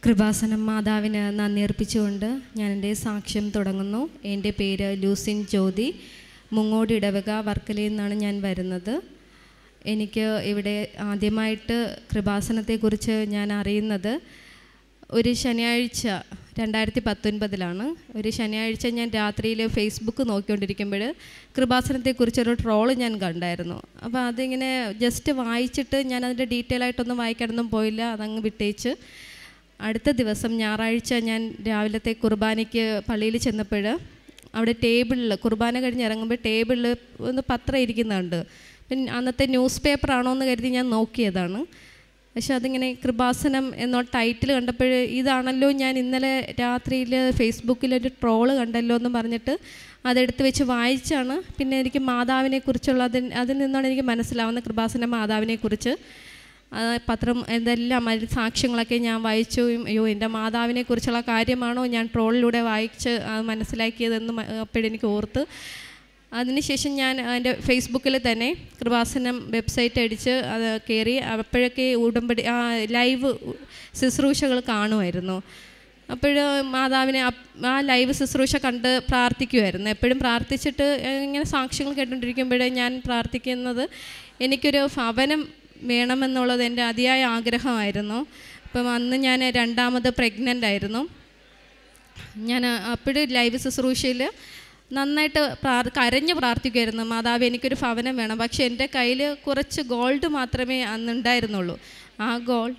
കൃപാസനം മാതാവിന് നന്ദി അർപ്പിച്ചുകൊണ്ട് ഞാൻ എൻ്റെ സാക്ഷ്യം തുടങ്ങുന്നു എൻ്റെ പേര് ലൂസിൻ ജ്യോതി മുങ്ങോട് ഇടവക വർക്കലയിൽ നിന്നാണ് ഞാൻ വരുന്നത് എനിക്ക് ഇവിടെ ആദ്യമായിട്ട് കൃപാസനത്തെക്കുറിച്ച് ഞാൻ അറിയുന്നത് ഒരു ശനിയാഴ്ച രണ്ടായിരത്തി പത്തൊൻപതിലാണ് ഒരു ശനിയാഴ്ച ഞാൻ രാത്രിയിൽ ഫേസ്ബുക്ക് നോക്കിക്കൊണ്ടിരിക്കുമ്പോൾ കൃപാസനത്തെക്കുറിച്ചൊരു ട്രോള് ഞാൻ കണ്ടായിരുന്നു അപ്പോൾ അതിങ്ങനെ ജസ്റ്റ് വായിച്ചിട്ട് ഞാൻ അതിൻ്റെ ഡീറ്റെയിൽ ആയിട്ടൊന്നും വായിക്കാനൊന്നും പോയില്ല അതങ്ങ് വിട്ടേച്ച് അടുത്ത ദിവസം ഞായറാഴ്ച ഞാൻ രാവിലത്തെ കുർബാനയ്ക്ക് പള്ളിയിൽ ചെന്നപ്പോൾ അവിടെ ടേബിളിൽ കുർബാന കഴിഞ്ഞ് ഇറങ്ങുമ്പോൾ ടേബിളിൽ ഒന്ന് പത്രം ഇരിക്കുന്നുണ്ട് പിന്നെ അന്നത്തെ ന്യൂസ് പേപ്പർ ആണോ എന്ന് കരുതി ഞാൻ നോക്കിയതാണ് പക്ഷെ അതിങ്ങനെ കൃപാസനം എന്ന ടൈറ്റിൽ കണ്ടപ്പോൾ ഇതാണല്ലോ ഞാൻ ഇന്നലെ രാത്രിയിൽ ഫേസ്ബുക്കിൽ ഒരു ട്രോള് കണ്ടല്ലോ എന്ന് പറഞ്ഞിട്ട് അതെടുത്ത് വെച്ച് വായിച്ചാണ് പിന്നെ എനിക്ക് മാതാവിനെ കുറിച്ചുള്ള അതിൽ അതിൽ നിന്നാണ് എനിക്ക് മനസ്സിലാവുന്ന കൃപാസന മാതാവിനെക്കുറിച്ച് ആ പത്രം എന്തെല്ലാം അതിൽ സാക്ഷ്യങ്ങളൊക്കെ ഞാൻ വായിച്ചു അയ്യോ എൻ്റെ മാതാവിനെ കുറിച്ചുള്ള കാര്യമാണോ ഞാൻ ട്രോളിലൂടെ വായിച്ച് അത് മനസ്സിലാക്കിയതെന്ന് മ- അപ്പോഴെനിക്ക് ഓർത്ത് അതിനുശേഷം ഞാൻ എൻ്റെ ഫേസ്ബുക്കിൽ തന്നെ കൃപാസനം വെബ്സൈറ്റ് അടിച്ച് അത് കയറി അപ്പോഴൊക്കെ ഉടമ്പടി ആ ലൈവ് ശുശ്രൂഷകൾ കാണുമായിരുന്നു അപ്പോൾ മാതാവിനെ അപ്- ആ ലൈവ് ശുശ്രൂഷ കണ്ട് പ്രാർത്ഥിക്കുമായിരുന്നു എപ്പോഴും പ്രാർത്ഥിച്ചിട്ട് ഇങ്ങനെ സാക്ഷ്യങ്ങൾ കേട്ടുകൊണ്ടിരിക്കുമ്പോഴേ ഞാൻ പ്രാർത്ഥിക്കുന്നത് എനിക്കൊരു ഭവനം വേണമെന്നുള്ളത് എൻ്റെ അതിയായ ആഗ്രഹമായിരുന്നു അപ്പം അന്ന് ഞാൻ രണ്ടാമത് പ്രഗ്നൻ്റ് ആയിരുന്നു ഞാൻ അപ്പോഴും ലൈവ് ശുശ്രൂഷയിൽ നന്നായിട്ട് പ്രാർ കരഞ്ഞ് പ്രാർത്ഥിക്കുമായിരുന്നു മാതാവ് എനിക്കൊരു ഭവനം വേണം പക്ഷെ എൻ്റെ കയ്യിൽ കുറച്ച് ഗോൾഡ് മാത്രമേ അന്ന് ഉണ്ടായിരുന്നുള്ളൂ ആ ഗോൾഡ്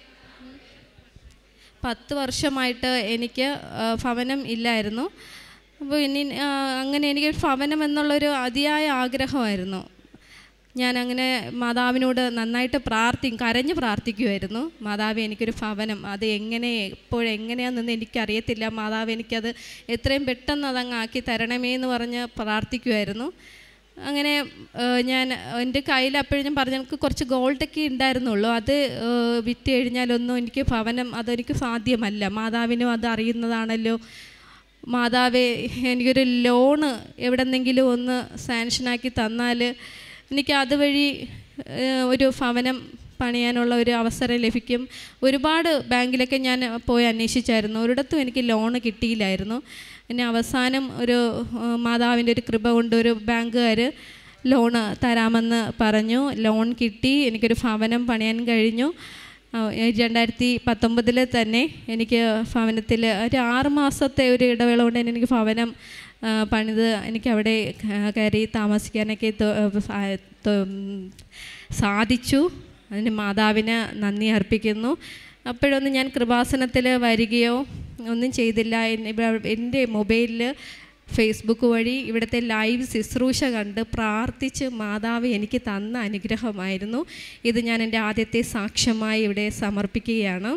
പത്ത് വർഷമായിട്ട് എനിക്ക് ആ, ഭവനം ഇല്ലായിരുന്നു അപ്പോൾ ഇനി ആ, അങ്ങനെ എനിക്ക് ഭവനം എന്നുള്ളൊരു അതിയായ ആഗ്രഹമായിരുന്നു ഞാൻ അങ്ങനെ മാതാവിനോട് നന്നായിട്ട് പ്രാർത്ഥി കരഞ്ഞ് പ്രാർത്ഥിക്കുമായിരുന്നു മാതാവ് എനിക്കൊരു ഭവനം അത് എങ്ങനെ എപ്പോഴെങ്ങനെയാണെന്ന് എനിക്കറിയത്തില്ല മാതാവ് എനിക്കത് എത്രയും പെട്ടെന്ന് അതങ്ങ് ആക്കി തരണമേ എന്ന് പറഞ്ഞ് പ്രാർത്ഥിക്കുമായിരുന്നു അങ്ങനെ ഏഹ്, ഞാൻ എൻ്റെ കയ്യിൽ അപ്പോഴും ഞാൻ പറഞ്ഞു എനിക്ക് കുറച്ച് ഗോൾഡൊക്കെ ഉണ്ടായിരുന്നുള്ളൂ അത് ഏഹ്, വിറ്റ് കഴിഞ്ഞാലൊന്നും എനിക്ക് ഭവനം അതെനിക്ക് സാധ്യമല്ല മാതാവിനും അത് അറിയുന്നതാണല്ലോ മാതാവേ എനിക്കൊരു ലോണ് എവിടെന്നെങ്കിലും ഒന്ന് സാങ്ഷനാക്കി തന്നാൽ എനിക്ക് അതുവഴി ഏഹ്, ഒരു ഭവനം പണിയാനുള്ള ഒരു അവസരം ലഭിക്കും ഒരുപാട് ബാങ്കിലൊക്കെ ഞാൻ പോയി അന്വേഷിച്ചായിരുന്നു ഒരിടത്തും എനിക്ക് ലോണ് കിട്ടിയില്ലായിരുന്നു പിന്നെ അവസാനം ഒരു ഏഹ്, മാതാവിൻ്റെ ഒരു കൃപ കൊണ്ട് ഒരു ബാങ്കുകാർ ലോണ് തരാമെന്ന് പറഞ്ഞു ലോൺ കിട്ടി എനിക്കൊരു ഭവനം പണിയാൻ കഴിഞ്ഞു ആ, രണ്ടായിരത്തി പത്തൊമ്പതിൽ തന്നെ എനിക്ക് ഭവനത്തിൽ ഒരു ആറ് മാസത്തെ ഒരു ഇടവേള കൊണ്ട് തന്നെ എനിക്ക് ഭവനം ആ, പണിത് എനിക്ക് അവിടെ ക- കയറി താമസിക്കാനൊക്കെ തൊ- ആ, തൊ- സാധിച്ചു അതിന് മാതാവിന് നന്ദി അർപ്പിക്കുന്നു അപ്പോഴൊന്നും ഞാൻ കൃപാസനത്തിൽ വരികയോ ഒന്നും ചെയ്തില്ല എന്നെ ഇവ- എൻ്റെ മൊബൈലിൽ ഫേസ്ബുക്ക് വഴി ഇവിടുത്തെ ലൈവ് ശുശ്രൂഷ കണ്ട് പ്രാർത്ഥിച്ച് മാതാവ് എനിക്ക് തന്ന അനുഗ്രഹമായിരുന്നു ഇത് ഞാൻ എൻ്റെ ആദ്യത്തെ സാക്ഷ്യമായി ഇവിടെ സമർപ്പിക്കുകയാണ്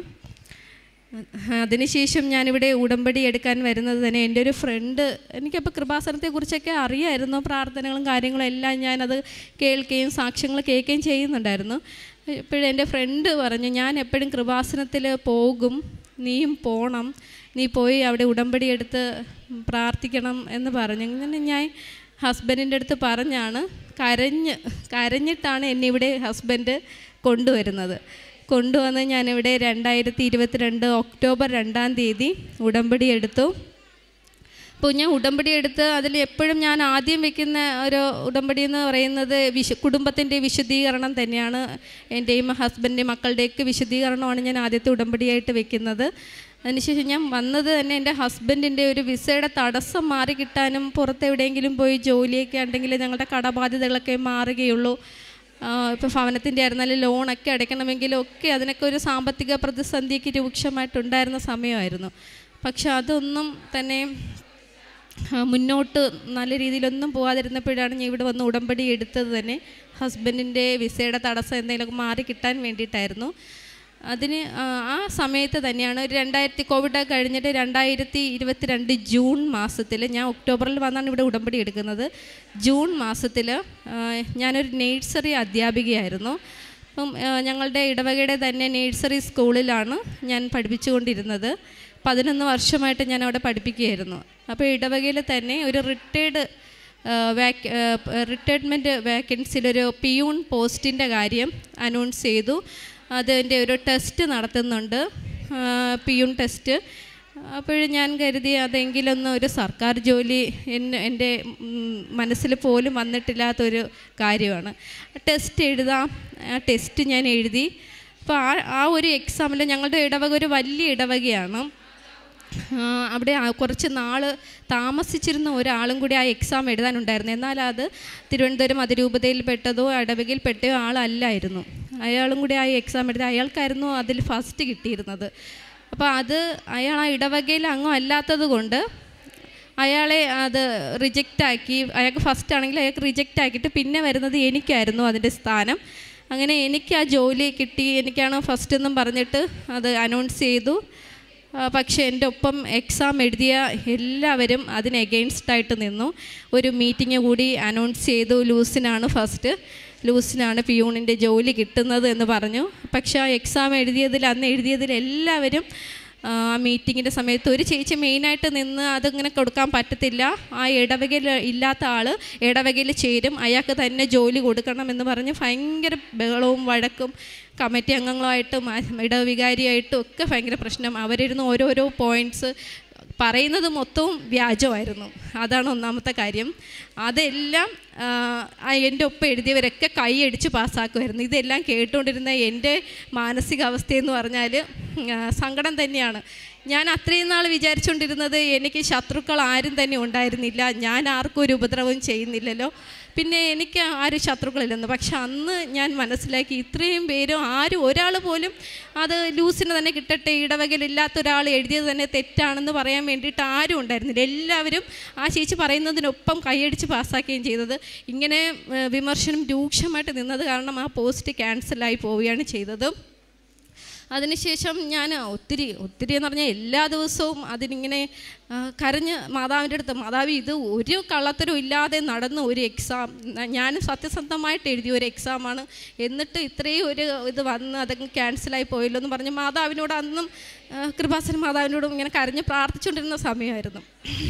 അതിനുശേഷം ഞാനിവിടെ ഉടമ്പടി എടുക്കാൻ വരുന്നത് തന്നെ എൻ്റെ ഒരു ഫ്രണ്ട് എനിക്കപ്പോൾ കൃപാസനത്തെക്കുറിച്ചൊക്കെ അറിയായിരുന്നു പ്രാർത്ഥനകളും കാര്യങ്ങളും എല്ലാം ഞാനത് കേൾക്കുകയും സാക്ഷ്യങ്ങൾ കേൾക്കുകയും ചെയ്യുന്നുണ്ടായിരുന്നു ഇപ്പോഴും എൻ്റെ ഫ്രണ്ട് പറഞ്ഞു ഞാൻ എപ്പോഴും കൃപാസനത്തിൽ പോകും നീയും പോണം നീ പോയി അവിടെ ഉടമ്പടി എടുത്ത് പ്രാർത്ഥിക്കണം എന്ന് പറഞ്ഞു അങ്ങനെ ഞാൻ ഹസ്ബൻഡിൻ്റെ അടുത്ത് പറഞ്ഞാണ് കരഞ്ഞ് കരഞ്ഞിട്ടാണ് എന്നെ ഇവിടെ ഹസ്ബൻഡ് കൊണ്ടുവരുന്നത് കൊണ്ടുവന്ന് ഞാനിവിടെ രണ്ടായിരത്തി ഇരുപത്തിരണ്ട് ഒക്ടോബർ രണ്ടാം തീയതി ഉടമ്പടി എടുത്തു അപ്പോൾ ഞാൻ ഉടമ്പടി എടുത്ത് അതിൽ എപ്പോഴും ഞാൻ ആദ്യം വെക്കുന്ന ഒരു ഉടമ്പടി എന്ന് പറയുന്നത് വിശു കുടുംബത്തിൻ്റെ വിശുദ്ധീകരണം തന്നെയാണ് എൻ്റെയും ഹസ്ബൻഡിൻ്റെയും മക്കളുടെയൊക്കെ വിശുദ്ധീകരണമാണ് ഞാൻ ആദ്യത്തെ ഉടമ്പടിയായിട്ട് വെക്കുന്നത് അതിനുശേഷം ഞാൻ വന്നത് തന്നെ എൻ്റെ ഹസ്ബൻഡിൻ്റെ ഒരു വിസയുടെ തടസ്സം മാറി കിട്ടാനും പുറത്തെവിടെയെങ്കിലും പോയി ജോലിയൊക്കെ ഉണ്ടെങ്കിൽ ഞങ്ങളുടെ കടബാധ്യതകളൊക്കെ മാറുകയുള്ളൂ ഇപ്പോൾ ഭവനത്തിൻ്റെ ആയിരുന്നാലും ലോണൊക്കെ അടയ്ക്കണമെങ്കിലും ഒക്കെ അതിനൊക്കെ ഒരു സാമ്പത്തിക പ്രതിസന്ധിയൊക്കെ രൂക്ഷമായിട്ടുണ്ടായിരുന്ന സമയമായിരുന്നു പക്ഷെ അതൊന്നും തന്നെ ആ, മുന്നോട്ട് നല്ല രീതിയിലൊന്നും പോകാതിരുന്നപ്പോഴാണ് ഞാൻ ഇവിടെ വന്ന് ഉടമ്പടി എടുത്തത് തന്നെ ഹസ്ബൻഡിൻ്റെ വിസയുടെ തടസ്സം എന്തെങ്കിലുമൊക്കെ മാറി കിട്ടാൻ വേണ്ടിയിട്ടായിരുന്നു അതിന് ആ, ആ സമയത്ത് തന്നെയാണ് ഒരു രണ്ടായിരത്തി കോവിഡ് കഴിഞ്ഞിട്ട് രണ്ടായിരത്തി ഇരുപത്തിരണ്ട് ജൂൺ മാസത്തിൽ ഞാൻ ഒക്ടോബറിൽ വന്നാണ് ഇവിടെ ഉടമ്പടി എടുക്കുന്നത് ജൂൺ മാസത്തിൽ ഞാനൊരു നേഴ്സറി അധ്യാപികയായിരുന്നു അപ്പം ആ, ഞങ്ങളുടെ ഇടവകയുടെ തന്നെ നേഴ്സറി സ്കൂളിലാണ് ഞാൻ പഠിപ്പിച്ചുകൊണ്ടിരുന്നത് പതിനൊന്ന് വർഷമായിട്ട് ഞാൻ അവിടെ പഠിപ്പിക്കുകയായിരുന്നു അപ്പോൾ ഇടവകയിൽ തന്നെ ഒരു റിട്ടയർഡ് വാക്ക് റിട്ടയർമെൻറ്റ് വാക്കൻസിയിലൊരു പിയൂൺ പോസ്റ്റിൻ്റെ കാര്യം അനൗൺസ് ചെയ്തു അതിൻ്റെ ഒരു ടെസ്റ്റ് നടത്തുന്നുണ്ട് പിയൂൺ ടെസ്റ്റ് അപ്പോൾ ഞാൻ കരുതി അതെങ്കിലും ഒന്ന് ഒരു സർക്കാർ ജോലി എന്നെ എൻ്റെ മനസ്സിൽ പോലും വന്നിട്ടില്ലാത്തൊരു കാര്യമാണ് ടെസ്റ്റ് എഴുതാം ആ ടെസ്റ്റ് ഞാൻ എഴുതി അപ്പോൾ ആ ആ ഒരു എക്സാമിൽ ഞങ്ങളുടെ ഇടവക ഒരു വലിയ ഇടവകയാണ് ആ, അവിടെ ആ കുറച്ച് നാൾ താമസിച്ചിരുന്ന ഒരാളും കൂടി ആ എക്സാം എഴുതാനുണ്ടായിരുന്നു എന്നാൽ അത് തിരുവനന്തപുരം അതിരൂപതയിൽ പെട്ടതോ ഇടവകയിൽ പെട്ടയോ ആളല്ലായിരുന്നു അയാളും കൂടി ആ എക്സാം എഴുതി അയാൾക്കായിരുന്നു അതിൽ ഫസ്റ്റ് കിട്ടിയിരുന്നത് അപ്പോൾ അത് അയാൾ ആ ഇടവകയിൽ അങ്ങും അല്ലാത്തത് കൊണ്ട് അയാളെ അത് റിജക്റ്റ് ആക്കി അയാൾക്ക് ഫസ്റ്റ് ആണെങ്കിൽ അയാൾക്ക് റിജക്റ്റ് ആക്കിയിട്ട് പിന്നെ വരുന്നത് എനിക്കായിരുന്നു അതിൻ്റെ സ്ഥാനം അങ്ങനെ എനിക്ക് ആ ജോലി കിട്ടി എനിക്കാണ് ഫസ്റ്റ് എന്നും പറഞ്ഞിട്ട് അത് അനൗൺസ് ചെയ്തു ആ, പക്ഷേ എൻ്റെ ഒപ്പം എക്സാം എഴുതിയ എല്ലാവരും അതിന് എഗെയിൻസ്റ്റ് ആയിട്ട് നിന്നു ഒരു മീറ്റിംഗ് കൂടി അനൗൺസ് ചെയ്തു ലൂസിനാണ് ഫസ്റ്റ് ലൂസിനാണ് പിയൂണിൻ്റെ ജോലി കിട്ടുന്നത് എന്ന് പറഞ്ഞു പക്ഷേ ആ എക്സാം എഴുതിയതിൽ അന്ന് എഴുതിയതിൽ എല്ലാവരും ആ മീറ്റിങ്ങിൻ്റെ സമയത്ത് ഒരു ചേച്ചി മെയിനായിട്ട് നിന്ന് അതിങ്ങനെ കൊടുക്കാൻ പറ്റത്തില്ല ആ ഇടവകയിൽ ഇല്ലാത്ത ആൾ ഇടവകയിൽ ചേരും അയാൾക്ക് തന്നെ ജോലി കൊടുക്കണം എന്ന് പറഞ്ഞ് ഭയങ്കര ബഹളവും വഴക്കും കമ്മിറ്റി അംഗങ്ങളുമായിട്ടും ആ ഇടവികാരിയായിട്ടും ഒക്കെ ഭയങ്കര പ്രശ്നം അവരിരുന്ന് ഓരോരോ പോയിൻറ്റ്സ് പറയുന്നത് മൊത്തവും വ്യാജമായിരുന്നു അതാണ് ഒന്നാമത്തെ കാര്യം അതെല്ലാം ആ, ആ എൻ്റെ ഒപ്പം എഴുതിയവരൊക്കെ കൈയടിച്ച് പാസ്സാക്കുമായിരുന്നു ഇതെല്ലാം കേട്ടുകൊണ്ടിരുന്ന എൻ്റെ മാനസികാവസ്ഥയെന്ന് പറഞ്ഞാൽ ആ, സങ്കടം തന്നെയാണ് ഞാൻ അത്രയും നാൾ വിചാരിച്ചുകൊണ്ടിരുന്നത് എനിക്ക് ശത്രുക്കൾ ആരും തന്നെ ഉണ്ടായിരുന്നില്ല ഞാൻ ആർക്കും ഒരു ഉപദ്രവവും ചെയ്യുന്നില്ലല്ലോ പിന്നെ എനിക്ക് ആരും ശത്രുക്കളില്ലെന്ന് പക്ഷെ അന്ന് ഞാൻ മനസ്സിലാക്കി ഇത്രയും പേരും ആരും ഒരാൾ പോലും അത് ലൂസിന് തന്നെ കിട്ടട്ടെ ഇടവകയിലില്ലാത്ത ഒരാൾ എഴുതിയത് തന്നെ തെറ്റാണെന്ന് പറയാൻ വേണ്ടിയിട്ട് ആരും ഉണ്ടായിരുന്നില്ല എല്ലാവരും ആ ചേച്ചി പറയുന്നതിനൊപ്പം കൈയടിച്ച് പാസ്സാക്കുകയും ചെയ്തത് ഇങ്ങനെ ഏഹ്, വിമർശനം രൂക്ഷമായിട്ട് നിന്നത് കാരണം ആ പോസ്റ്റ് ക്യാൻസലായി പോവുകയാണ് ചെയ്തത് അതിനുശേഷം ഞാൻ ഒത്തിരി ഒത്തിരി എന്ന് പറഞ്ഞാൽ എല്ലാ ദിവസവും അതിനിങ്ങനെ ആ, കരഞ്ഞ് മാതാവിൻ്റെ അടുത്ത് മാതാവ് ഇത് ഒരു കള്ളത്തരം ഇല്ലാതെ നടന്ന ഒരു എക്സാം ഞാൻ സത്യസന്ധമായിട്ട് എഴുതിയ ഒരു എക്സാമാണ് എന്നിട്ട് ഇത്രയും ഒരു ഇത് വന്ന് അതങ്ങ് ക്യാൻസലായി പോയല്ലോ എന്ന് പറഞ്ഞ് മാതാവിനോട് അന്നും ആ, കൃപാസന മാതാവിനോടും ഇങ്ങനെ കരഞ്ഞ് പ്രാർത്ഥിച്ചുകൊണ്ടിരുന്ന സമയമായിരുന്നു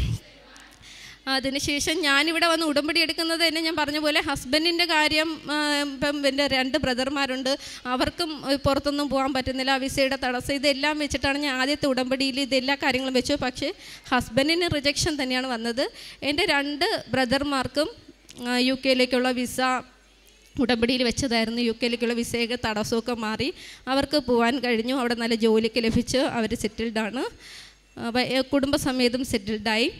അതിനുശേഷം ഞാനിവിടെ വന്ന് ഉടമ്പടി എടുക്കുന്നത് തന്നെ ഞാൻ പറഞ്ഞ പോലെ ഹസ്ബൻഡിൻ്റെ കാര്യം ആ, ഇപ്പം എൻ്റെ രണ്ട് ബ്രദർമാരുണ്ട് അവർക്കും ഏ, പുറത്തൊന്നും പോകാൻ പറ്റുന്നില്ല വിസയുടെ തടസ്സം ഇതെല്ലാം വെച്ചിട്ടാണ് ഞാൻ ആദ്യത്തെ ഉടമ്പടിയിൽ ഇതെല്ലാ കാര്യങ്ങളും വെച്ചു പക്ഷേ ഹസ്ബൻഡിന് റിജക്ഷൻ തന്നെയാണ് വന്നത് എൻ്റെ രണ്ട് ബ്രദർമാർക്കും ആ, യു കെയിലേക്കുള്ള വിസ ഉടമ്പടിയിൽ വെച്ചതായിരുന്നു യു കെയിലേക്കുള്ള വിസയൊക്കെ തടസ്സമൊക്കെ മാറി അവർക്ക് പോകാൻ കഴിഞ്ഞു അവിടെ നല്ല ജോലിക്ക് ലഭിച്ച് അവർ സെറ്റിൽഡാണ് കുടുംബസമേതം സെറ്റിൽഡായി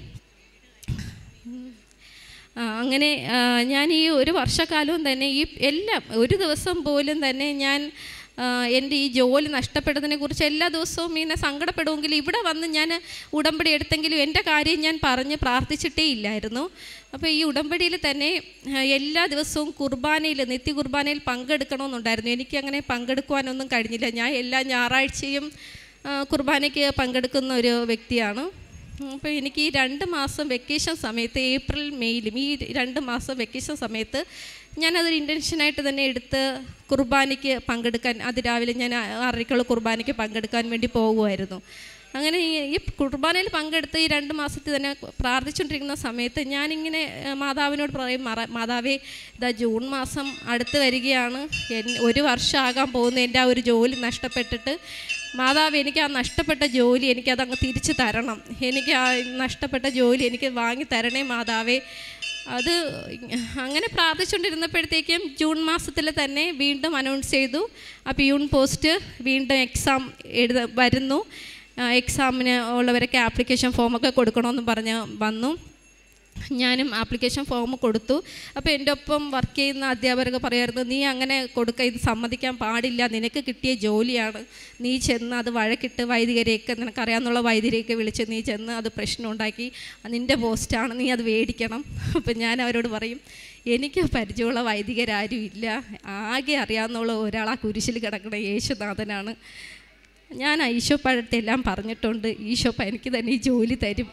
ആ, അങ്ങനെ ആ, ഞാൻ ഈ ഒരു വർഷക്കാലവും തന്നെ ഈ എല്ലാം ഒരു ദിവസം പോലും തന്നെ ഞാൻ ആ, എൻ്റെ ഈ ജോലി നഷ്ടപ്പെട്ടതിനെ കുറിച്ച് എല്ലാ ദിവസവും ഇങ്ങനെ സങ്കടപ്പെടുമെങ്കിലും ഇവിടെ വന്ന് ഞാൻ ഉടമ്പടി എടുത്തെങ്കിലും എൻ്റെ കാര്യം ഞാൻ പറഞ്ഞ് പ്രാർത്ഥിച്ചിട്ടേ ഇല്ലായിരുന്നു അപ്പോൾ ഈ ഉടമ്പടിയിൽ തന്നെ ആ, എല്ലാ ദിവസവും കുർബാനയിൽ നിത്യ കുർബാനയിൽ പങ്കെടുക്കണമെന്നുണ്ടായിരുന്നു എനിക്ക് അങ്ങനെ പങ്കെടുക്കുവാനൊന്നും കഴിഞ്ഞില്ല ഞാൻ എല്ലാ ഞായറാഴ്ചയും ആ, കുർബാനയ്ക്ക് പങ്കെടുക്കുന്ന ഒരു വ്യക്തിയാണ് അപ്പോൾ എനിക്ക് ഈ രണ്ട് മാസം വെക്കേഷൻ സമയത്ത് ഏപ്രിൽ മെയ്യിലും ഈ രണ്ട് മാസം വെക്കേഷൻ സമയത്ത് ഞാനതൊരു ഇൻറ്റൻഷനായിട്ട് തന്നെ എടുത്ത് കുർബാനയ്ക്ക് പങ്കെടുക്കാൻ അത് രാവിലെ ഞാൻ ആറരയ്ക്കുള്ള കുർബാനയ്ക്ക് പങ്കെടുക്കാൻ വേണ്ടി പോകുമായിരുന്നു അങ്ങനെ ഈ- ഈ കുർബാനയിൽ പങ്കെടുത്ത് ഈ രണ്ട് മാസത്തിൽ തന്നെ പ്രാർത്ഥിച്ചുകൊണ്ടിരിക്കുന്ന സമയത്ത് ഞാനിങ്ങനെ ഏഹ്, മാതാവിനോട് പറയും "മാറ- മാതാവേ ഇതാ ജൂൺ മാസം അടുത്ത് വരികയാണ് എൻ- ഒരു വർഷമാകാൻ പോകുന്ന എൻ്റെ ആ ഒരു ജോലി നഷ്ടപ്പെട്ടിട്ട് മാതാവ് എനിക്ക് ആ നഷ്ടപ്പെട്ട ജോലി എനിക്കതങ്ങ് തിരിച്ചു തരണം എനിക്ക് ആ നഷ്ടപ്പെട്ട ജോലി എനിക്ക് വാങ്ങി തരണേ മാതാവേ അത് അങ്ങനെ പ്രാർത്ഥിച്ചുകൊണ്ടിരുന്നപ്പോഴത്തേക്കും ജൂൺ മാസത്തിൽ തന്നെ വീണ്ടും അനൗൺസ് ചെയ്തു ആ പിയൂൺ പോസ്റ്റ് വീണ്ടും എക്സാം എഴുത വരുന്നു ആ, എക്സാമിന് ഉള്ളവരൊക്കെ ആപ്ലിക്കേഷൻ ഫോമൊക്കെ കൊടുക്കണമെന്ന് പറഞ്ഞ് വന്നു ഞാനും ആപ്ലിക്കേഷൻ ഫോം കൊടുത്തു അപ്പോൾ എൻ്റെ ഒപ്പം വർക്ക് ചെയ്യുന്ന അധ്യാപകരൊക്കെ പറയായിരുന്നു നീ അങ്ങനെ കൊടുക്ക ഇത് സമ്മതിക്കാൻ പാടില്ല നിനക്ക് കിട്ടിയ ജോലിയാണ് നീ ചെന്ന് അത് വഴക്കിട്ട് വൈദികരെയൊക്കെ നിനക്കറിയാവുന്നുള്ള വൈദികരെയൊക്കെ വിളിച്ച് നീ ചെന്ന് അത് പ്രശ്നം ഉണ്ടാക്കി നിൻ്റെ പോസ്റ്റാണ് നീ അത് മേടിക്കണം അപ്പം ഞാൻ അവരോട് പറയും എനിക്ക് പരിചയമുള്ള വൈദികരാരും ഇല്ല ആകെ അറിയാവുന്നുള്ള ഒരാൾ ആ കുരിശിൽ കിടക്കുന്ന യേശുനാഥനാണ് ഞാൻ ഈശോപ്പഴത്തെല്ലാം പറഞ്ഞിട്ടുണ്ട് ഈശോപ്പ എനിക്ക് തന്നെ ഈ ജോലി തരും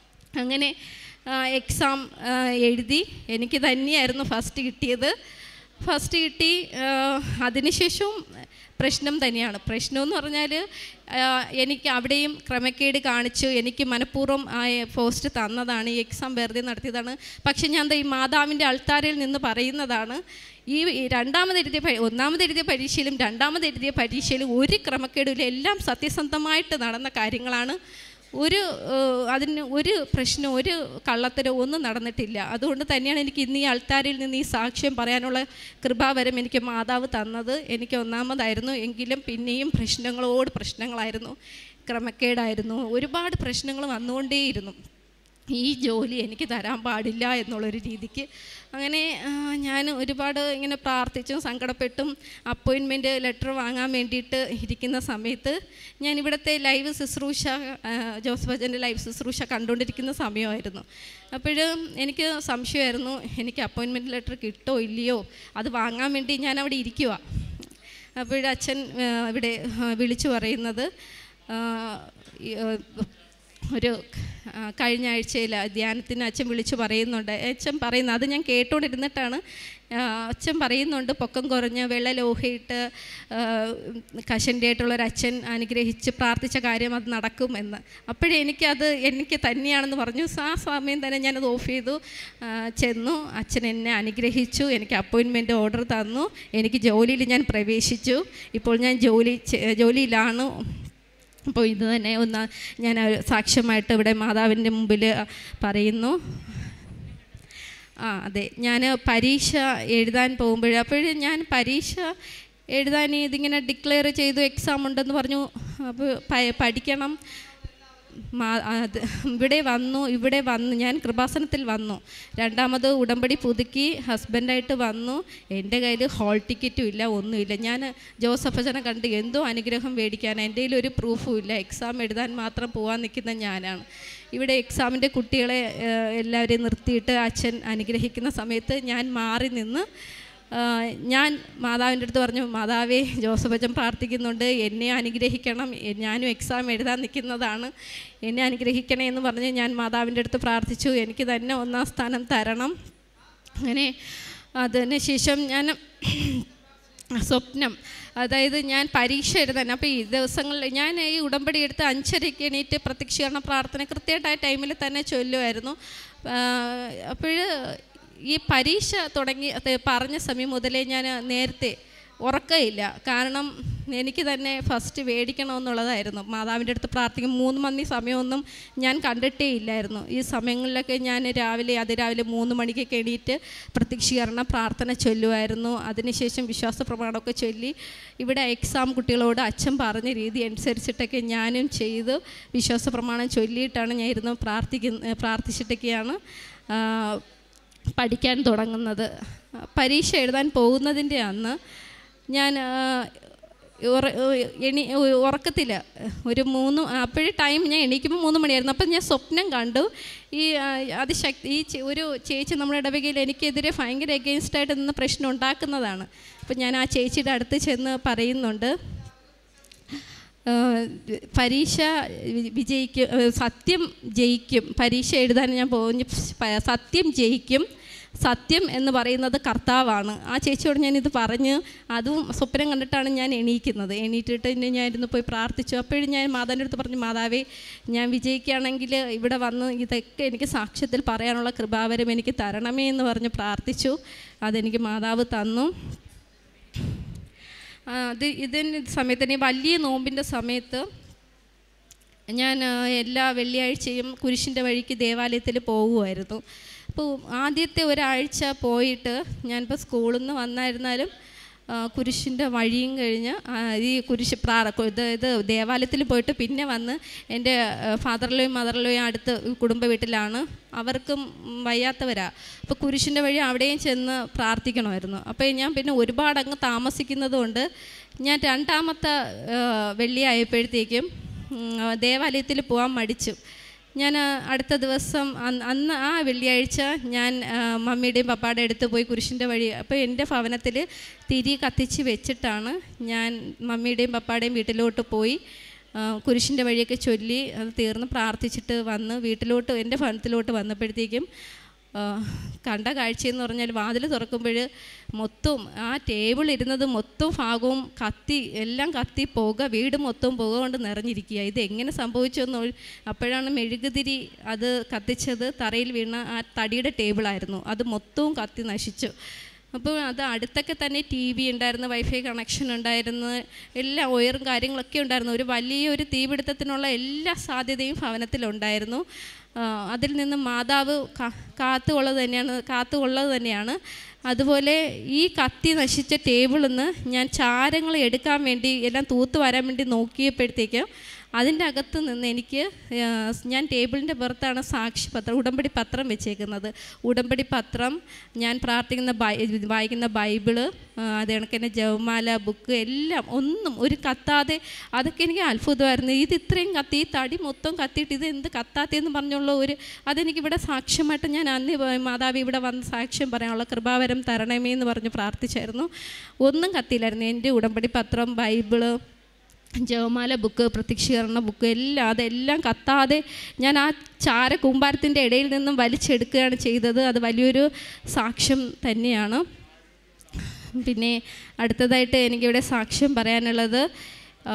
അങ്ങനെ എക്സാം എഴുതി എനിക്ക് തന്നെയായിരുന്നു ഫസ്റ്റ് കിട്ടിയത് ഫസ്റ്റ് കിട്ടി ആഹ് അതിനുശേഷവും പ്രശ്നം തന്നെയാണ് പ്രശ്നം എന്ന് പറഞ്ഞാൽ ആഹ് എനിക്ക് അവിടെയും ക്രമക്കേട് കാണിച്ചു എനിക്ക് മനഃപൂർവ്വം ആ പോസ്റ്റ് തന്നതാണ് ഈ എക്സാം വെറുതെ നടത്തിയതാണ് പക്ഷെ ഞാൻ ദാ ഈ മാതാവിൻ്റെ അൾത്താരയിൽ നിന്ന് പറയുന്നതാണ് ഈ ഈ രണ്ടാമത് എഴുതിയ പ- ഒന്നാമത് എഴുതിയ പരീക്ഷയിലും രണ്ടാമത് എഴുതിയ പരീക്ഷയിലും ഒരു ക്രമക്കേടുമില്ല എല്ലാം സത്യസന്ധമായിട്ട് നടന്ന കാര്യങ്ങളാണ് ഒരു ഏഹ്, അതിന് ഒരു പ്രശ്നം ഒരു കള്ളത്തരോ ഒന്നും നടന്നിട്ടില്ല അതുകൊണ്ട് തന്നെയാണ് എനിക്ക് ഇന്ന് ഈ അൾത്താരിൽ നിന്ന് ഈ സാക്ഷ്യം പറയാനുള്ള കൃപാവരം എനിക്ക് മാതാവ് തന്നത് എനിക്ക് ഒന്നാമതായിരുന്നു എങ്കിലും പിന്നെയും പ്രശ്നങ്ങളോട് പ്രശ്നങ്ങളായിരുന്നു ക്രമക്കേടായിരുന്നു ഒരുപാട് പ്രശ്നങ്ങൾ വന്നുകൊണ്ടേയിരുന്നു ഈ ജോലി എനിക്ക് തരാൻ പാടില്ല എന്നുള്ളൊരു രീതിക്ക് അങ്ങനെ ആ, ഞാൻ ഒരുപാട് ഇങ്ങനെ പ്രാർത്ഥിച്ചും സങ്കടപ്പെട്ടും അപ്പോയിൻമെൻറ്റ് ലെറ്റർ വാങ്ങാൻ വേണ്ടിയിട്ട് ഇരിക്കുന്ന സമയത്ത് ഞാൻ ഇവിടുത്തെ ലൈവ് ശുശ്രൂഷ ആ, ജോസഫ് അച്ഛൻ്റെ ലൈവ് ശുശ്രൂഷ കണ്ടുകൊണ്ടിരിക്കുന്ന സമയമായിരുന്നു അപ്പോഴും എനിക്ക് സംശയമായിരുന്നു എനിക്ക് അപ്പോയിൻമെൻറ്റ് ലെറ്റർ കിട്ടോ ഇല്ലയോ അത് വാങ്ങാൻ വേണ്ടി ഞാൻ അവിടെ ഇരിക്കുക അപ്പോഴച്ഛൻ ഇവിടെ ആ, വിളിച്ചു പറയുന്നത് ആ, ഈ, ആ, ഒരു ആ, കഴിഞ്ഞ ആഴ്ചയിൽ ധ്യാനത്തിന് അച്ഛൻ വിളിച്ചു പറയുന്നുണ്ട് അച്ഛൻ പറയുന്നത് അത് ഞാൻ കേട്ടോണ്ടിരുന്നിട്ടാണ് ആ, അച്ഛൻ പറയുന്നുണ്ട് പൊക്കം കുറഞ്ഞ് വെള്ള ലോഹയിട്ട് കശൻ്റെ ആയിട്ടുള്ളൊരു അച്ഛൻ അനുഗ്രഹിച്ച് പ്രാർത്ഥിച്ച കാര്യം അത് നടക്കുമെന്ന് അപ്പോഴേ എനിക്കത് എനിക്ക് തന്നെയാണെന്ന് പറഞ്ഞു ആ സമയം തന്നെ ഞാനത് ഓഫ് ചെയ്തു ആ, ചെന്നു അച്ഛൻ എന്നെ അനുഗ്രഹിച്ചു എനിക്ക് അപ്പോയിൻമെൻറ്റ് ഓർഡർ തന്നു എനിക്ക് ജോലിയിൽ ഞാൻ പ്രവേശിച്ചു ഇപ്പോൾ ഞാൻ ജോലി ചെ- ജോലിയിലാണ് അപ്പോൾ ഇത് തന്നെ ഒന്ന് ഞാൻ ഒരു സാക്ഷ്യമായിട്ട് ഇവിടെ മാതാവിൻ്റെ മുമ്പിൽ പറയുന്നു ആ അതെ ഞാൻ പരീക്ഷ എഴുതാൻ പോകുമ്പോൾ അപ്പോഴും ഞാൻ പരീക്ഷ എഴുതാൻ ഇതിങ്ങനെ ഡിക്ലെയർ ചെയ്തു എക്സാം ഉണ്ടെന്ന് പറഞ്ഞു അപ്പോൾ പ- പഠിക്കണം മാ- അത് ഇവിടെ വന്നു ഇവിടെ വന്നു ഞാൻ കൃപാസനത്തിൽ വന്നു രണ്ടാമത് ഉടമ്പടി പുതുക്കി ഹസ്ബൻഡായിട്ട് വന്നു എൻ്റെ കയ്യിൽ ഹോൾ ടിക്കറ്റും ഇല്ല ഒന്നുമില്ല ഞാൻ ജോസഫ് അച്ഛനെ കണ്ട് എന്തോ അനുഗ്രഹം മേടിക്കാൻ എൻ്റെ കയ്യിൽ ഒരു പ്രൂഫും ഇല്ല എക്സാം എഴുതാൻ മാത്രം പോകാൻ നിൽക്കുന്ന ഞാനാണ് ഇവിടെ എക്സാമിൻ്റെ കുട്ടികളെ ഏഹ്, എല്ലാവരെയും നിർത്തിയിട്ട് അച്ഛൻ അനുഗ്രഹിക്കുന്ന സമയത്ത് ഞാൻ മാറി നിന്ന് ആ, ഞാൻ മാതാവിൻ്റെ അടുത്ത് പറഞ്ഞു മാതാവേ ജോസഫ് അച്ഛൻ പ്രാർത്ഥിക്കുന്നുണ്ട് എന്നെ അനുഗ്രഹിക്കണം എ- ഞാനും എക്സാം എഴുതാൻ നിൽക്കുന്നതാണ് എന്നെ അനുഗ്രഹിക്കണേ എന്ന് പറഞ്ഞ് ഞാൻ മാതാവിൻ്റെ അടുത്ത് പ്രാർത്ഥിച്ചു എനിക്ക് തന്നെ ഒന്നാം സ്ഥാനം തരണം അങ്ങനെ അതിന് ശേഷം ഞാൻ സ്വപ്നം അതായത് ഞാൻ പരീക്ഷ എഴുതാൻ അപ്പോൾ ഈ ദിവസങ്ങളിൽ ഞാൻ ഈ ഉടമ്പടി എടുത്ത് അഞ്ചരയ്ക്ക് എണീറ്റ് പ്രത്യക്ഷീകരണ പ്രാർത്ഥന കൃത്യമായിട്ട് ആ ടൈമിൽ തന്നെ ചൊല്ലുമായിരുന്നു അപ്പോൾ ഈ പരീക്ഷ തുടങ്ങി അത് പറഞ്ഞ സമയം മുതലേ ഞാൻ നേരത്തെ ഉറക്കമില്ല കാരണം എനിക്ക് തന്നെ ഫസ്റ്റ് മേടിക്കണമെന്നുള്ളതായിരുന്നു മാതാവിൻ്റെ അടുത്ത് പ്രാർത്ഥിക്കും മൂന്ന് മണി സമയമൊന്നും ഞാൻ കണ്ടിട്ടേ ഇല്ലായിരുന്നു ഈ സമയങ്ങളിലൊക്കെ ഞാൻ രാവിലെ അതിരാവിലെ മൂന്ന് മണിക്കൊക്കെ എണീറ്റ് പ്രത്യക്ഷീകരണ പ്രാർത്ഥന ചൊല്ലുമായിരുന്നു അതിനുശേഷം വിശ്വാസ പ്രമാണമൊക്കെ ചൊല്ലി ഇവിടെ എക്സാം കുട്ടികളോട് അച്ഛൻ പറഞ്ഞ രീതി അനുസരിച്ചിട്ടൊക്കെ ഞാനും ചെയ്ത് വിശ്വാസ പ്രമാണം ചൊല്ലിയിട്ടാണ് ഞാൻ ഇരുന്ന് പ്രാർത്ഥിക്കുന്ന പ്രാർത്ഥിച്ചിട്ടൊക്കെയാണ് ആ, പഠിക്കാൻ തുടങ്ങുന്നത് പരീക്ഷ എഴുതാൻ പോകുന്നതിൻ്റെ അന്ന് ഞാൻ ആ, ഉറ- എണി ഉറക്കത്തില്ല ഒരു മൂന്ന് അപ്പോഴും ടൈം ഞാൻ എണീക്കുമ്പോൾ മൂന്ന് മണിയായിരുന്നു അപ്പം ഞാൻ സ്വപ്നം കണ്ടു ഈ ആ, അതിശക്തി ഈ ചെ- ഒരു ചേച്ചി നമ്മുടെ ഇടവകയിൽ എനിക്കെതിരെ ഭയങ്കര എഗെയിൻസ്റ്റായിട്ട് നിന്ന് പ്രശ്നം ഉണ്ടാക്കുന്നതാണ് അപ്പം ഞാൻ ആ ചേച്ചിയുടെ അടുത്ത് ചെന്ന് പറയുന്നുണ്ട് ഏഹ് പരീക്ഷ വി- വിജയിക്കും ഏഹ് സത്യം ജയിക്കും പരീക്ഷ എഴുതാൻ ഞാൻ പോകും പ- സത്യം ജയിക്കും സത്യം എന്ന് പറയുന്നത് കർത്താവാണ് ആ ചേച്ചിയോട് ഞാനിത് പറഞ്ഞ് അതും സ്വപ്നം കണ്ടിട്ടാണ് ഞാൻ എണീക്കുന്നത് എണീറ്റിട്ട് ഇനി ഞാൻ ഇരുന്ന് പോയി പ്രാർത്ഥിച്ചു അപ്പോഴും ഞാൻ മാതാവിൻ്റെ അടുത്ത് പറഞ്ഞു മാതാവേ ഞാൻ വിജയിക്കുകയാണെങ്കിൽ ഇവിടെ വന്ന് ഇതൊക്കെ എനിക്ക് സാക്ഷ്യത്തിൽ പറയാനുള്ള കൃപാവരം എനിക്ക് തരണമേ എന്ന് പറഞ്ഞ് പ്രാർത്ഥിച്ചു അതെനിക്ക് മാതാവ് തന്നു ആ, അത് ഇതിന് സമയത്ത് ഈ വലിയ നോമ്പിൻ്റെ സമയത്ത് ഞാൻ ആ, എല്ലാ വെള്ളിയാഴ്ചയും കുരിശിൻ്റെ വഴിക്ക് ദേവാലയത്തിൽ പോകുമായിരുന്നു അപ്പോൾ ആദ്യത്തെ ഒരാഴ്ച പോയിട്ട് ഞാനിപ്പോൾ സ്കൂളിൽ നിന്ന് വന്നായിരുന്നാലും ആ, കുരിശിൻ്റെ വഴിയും കഴിഞ്ഞ് ആ, ഈ കുരിശ് പ്രാർ ഇത് ഇത് ദേവാലയത്തിൽ പോയിട്ട് പിന്നെ വന്ന് എൻ്റെ ഫാദറിലെയും മദറിലെയും അടുത്ത് കുടുംബ വീട്ടിലാണ് അവർക്കും ഉം, വയ്യാത്തവരാ അപ്പോൾ കുരിശിൻ്റെ വഴി അവിടെയും ചെന്ന് പ്രാർത്ഥിക്കണമായിരുന്നു അപ്പോൾ ഞാൻ പിന്നെ ഒരുപാട് അങ്ങ് താമസിക്കുന്നത് കൊണ്ട് ഞാൻ രണ്ടാമത്തെ ആ, വെള്ളി ആയപ്പോഴത്തേക്കും ഉം, ദേവാലയത്തിൽ പോകാൻ മടിച്ചു ഞാൻ ആ, അടുത്ത ദിവസം അന്ന് അന്ന് ആ വെള്ളിയാഴ്ച ഞാൻ ആ, മമ്മിയുടെയും പപ്പായുടെ അടുത്ത് പോയി കുരിശിൻ്റെ വഴി അപ്പോൾ എൻ്റെ ഭവനത്തിൽ തിരി കത്തിച്ച് വെച്ചിട്ടാണ് ഞാൻ മമ്മിയുടെയും പപ്പായുടെയും വീട്ടിലോട്ട് പോയി ആ, കുരിശിൻ്റെ വഴിയൊക്കെ ചൊല്ലി അത് തീർന്ന് പ്രാർത്ഥിച്ചിട്ട് വന്ന് വീട്ടിലോട്ട് എൻ്റെ ഭവനത്തിലോട്ട് വന്നപ്പോഴത്തേക്കും ആ, കണ്ട കാഴ്ചയെന്ന് പറഞ്ഞാൽ വാതിൽ തുറക്കുമ്പോൾ മൊത്തം ആ ടേബിൾ ഇരുന്നത് മൊത്തം ഭാഗവും കത്തി എല്ലാം കത്തി പുക വീട് മൊത്തം പുക കൊണ്ട് നിറഞ്ഞിരിക്കുക ഇത് എങ്ങനെ സംഭവിച്ചെന്ന് ഒരു- അപ്പോഴാണ് മെഴുകുതിരി അത് കത്തിച്ചത് തറയിൽ വീണ ആ തടിയുടെ ടേബിളായിരുന്നു അത് മൊത്തവും കത്തി നശിച്ചു അപ്പോൾ അത് അടുത്തൊക്കെ തന്നെ ടി വി ഉണ്ടായിരുന്നു വൈഫൈ കണക്ഷൻ ഉണ്ടായിരുന്നു എല്ലാ ഒയറും കാര്യങ്ങളൊക്കെ ഉണ്ടായിരുന്നു ഒരു വലിയൊരു തീപിടുത്തത്തിനുള്ള എല്ലാ സാധ്യതയും ഭവനത്തിലുണ്ടായിരുന്നു ആ, അതിൽ നിന്ന് മാതാവ് കാ- കാത്തുകൊള്ളത് തന്നെയാണ് കാത്തുകൊള്ളത് തന്നെയാണ് അതുപോലെ ഈ കത്തി നശിച്ച ടേബിളിൽ നിന്ന് ഞാൻ ചാരങ്ങൾ എടുക്കാൻ വേണ്ടി എല്ലാം തൂത്ത് വരാൻ വേണ്ടി നോക്കിയപ്പോഴത്തേക്കും അതിൻ്റെ അകത്ത് നിന്ന് എനിക്ക് ആ, ഞാൻ ടേബിളിൻ്റെ പുറത്താണ് സാക്ഷി പത്രം ഉടമ്പടി പത്രം വെച്ചേക്കുന്നത് ഉടമ്പടി പത്രം ഞാൻ പ്രാർത്ഥിക്കുന്ന ബൈ വായിക്കുന്ന ബൈബിള് ആ, അത് കണക്ക് തന്നെ ജവമാല ബുക്ക് എല്ലാം ഒന്നും ഒരു കത്താതെ അതൊക്കെ എനിക്ക് അത്ഭുതമായിരുന്നു ഇത് ഇത്രയും കത്തി ഈ തടി മൊത്തം കത്തിയിട്ട് ഇത് എന്ത് കത്താത്തേന്ന് പറഞ്ഞുള്ള ഒരു അതെനിക്കിവിടെ സാക്ഷ്യമായിട്ട് ഞാൻ അന്ന് പോയി മാതാവ് ഇവിടെ വന്ന് സാക്ഷ്യം പറയാനുള്ള കൃപാവരം തരണമേ എന്ന് പറഞ്ഞ് പ്രാർത്ഥിച്ചായിരുന്നു ഒന്നും കത്തിയില്ലായിരുന്നു എൻ്റെ ഉടമ്പടി പത്രം ബൈബിള് ജവമാല ബുക്ക് പ്രത്യക്ഷീകരണ ബുക്ക് എല്ലാം അതെല്ലാം കത്താതെ ഞാൻ ആ ചാര കൂമ്പാരത്തിൻ്റെ ഇടയിൽ നിന്നും വലിച്ചെടുക്കുകയാണ് ചെയ്തത് അത് വലിയൊരു സാക്ഷ്യം തന്നെയാണ് പിന്നെ അടുത്തതായിട്ട് എനിക്കിവിടെ സാക്ഷ്യം പറയാനുള്ളത് ആ,